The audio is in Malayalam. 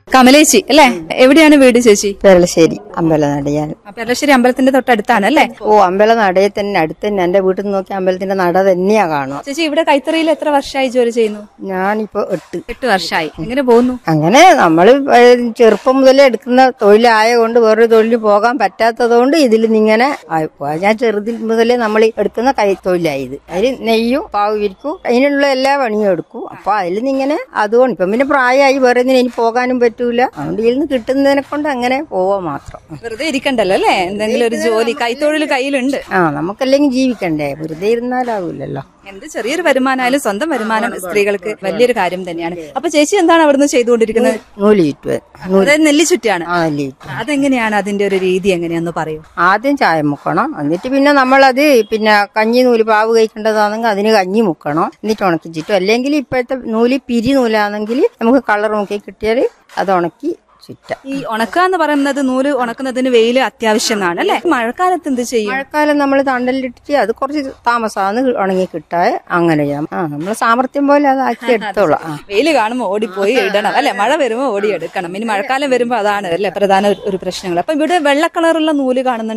കമലേച്ചി അല്ലേ എവിടെയാണ് വീട് ചേച്ചി പെരളശ്ശേരി അമ്പലനടയാൻ പെരളശ്ശേരി അമ്പലത്തിന്റെ തൊട്ടടുത്താണ് അല്ലേ ഓ അമ്പലനടയിൽ തന്നെ അടുത്ത് തന്നെ എന്റെ വീട്ടിൽ നിന്ന് നോക്കി അമ്പലത്തിന്റെ നട തന്നെയാ കാണുക ചേച്ചി ഇവിടെ കൈത്തറിയിൽ എത്ര വർഷമായി ജോലി ചെയ്യുന്നു ഞാനിപ്പോ എട്ട് എട്ട് വർഷമായി എങ്ങനെ പോകുന്നു അങ്ങനെ നമ്മള് ചെറുപ്പം മുതലേ എടുക്കുന്ന തൊഴിലായ കൊണ്ട് വേറൊരു തൊഴിൽ പോകാൻ പറ്റാത്തത് കൊണ്ട് ഇതിൽ നിങ്ങനെ ആയിപ്പോവാ ഞാൻ ചെറുതിൽ മുതലേ നമ്മൾ എടുക്കുന്ന കൈത്തൊഴിലായത് അതിൽ നെയ്യും പാവ് വിരിക്കും അതിനുള്ള എല്ലാ പണിയും എടുക്കും അപ്പൊ അതിൽ നിങ്ങനെ അതുകൊണ്ട് ഇപ്പം പിന്നെ പ്രായമായി വേറെ ഒന്നിനും ഇനി പോകാനും പറ്റൂല അതുകൊണ്ട് ഇതിൽ നിന്ന് കിട്ടുന്നതിനെ കൊണ്ട് അങ്ങനെ പോവാ മാത്രം വെറുതെ ഇരിക്കണ്ടല്ലോ അല്ലേ എന്തെങ്കിലും ഒരു ജോലി കൈത്തൊഴിൽ കയ്യിലുണ്ട് ആ നമുക്കല്ലെങ്കിൽ ജീവിക്കണ്ടേ വെറുതെ ഇരുന്നാലാവൂലല്ലോ എന്ത് ചെറിയൊരു വരുമാനമായാലും സ്വന്തം വരുമാനം സ്ത്രീകൾക്ക് വലിയൊരു കാര്യം തന്നെയാണ് അപ്പൊ ചേച്ചി എന്താണ് അവിടുന്ന് ചെയ്തുകൊണ്ടിരിക്കുന്നത് നൂല് ചുറ്റുവ അതായത് നെല്ലിച്ചുറ്റാണ് ആ നെല്ല് ചുറ്റുക അതെങ്ങനെയാണ് അതിന്റെ ഒരു രീതി എങ്ങനെയാന്ന് പറയൂ ആദ്യം ചായ മുക്കണം എന്നിട്ട് പിന്നെ നമ്മളത് പിന്നെ കഞ്ഞി നൂല് പാവ് കഴിക്കേണ്ടതാണെങ്കിൽ അതിന് കഞ്ഞി മുക്കണം എന്നിട്ട് ഉണക്കിച്ചിട്ടും അല്ലെങ്കിൽ ഇപ്പോഴത്തെ നൂല് പിരി നൂലാണെങ്കിൽ നമുക്ക് കളർ നോക്കി കിട്ടിയാൽ അത് ഉണക്കി ചുറ്റാം ഈ ഉണക്ക എന്ന് പറയുന്നത് നൂല് ഉണക്കുന്നതിന് വെയിൽ അത്യാവശ്യം എന്നാണ് അല്ലെ മഴക്കാലത്ത് എന്ത് ചെയ്യും മഴക്കാലം നമ്മൾ തണ്ടലിട്ടിട്ട് അത് കുറച്ച് താമസമാണ് ഉണങ്ങി കിട്ടാൻ അങ്ങനെ ചെയ്യാം ആ നമ്മൾ സാമർത്ഥ്യം പോലെ അത് ആക്കി എടുത്തോളാം ആ വെയിൽ കാണുമ്പോൾ ഓടിപ്പോയി ഇടണം അല്ലെ മഴ വരുമ്പോൾ ഓടി എടുക്കണം ഇനി മഴക്കാലം വരുമ്പോൾ അതാണ് അല്ലെ പ്രധാന ഒരു- ഒരു പ്രശ്നങ്ങൾ അപ്പൊ ഇവിടെ വെള്ള കളറുള്ള നൂല് കാണുന്നുണ്ട്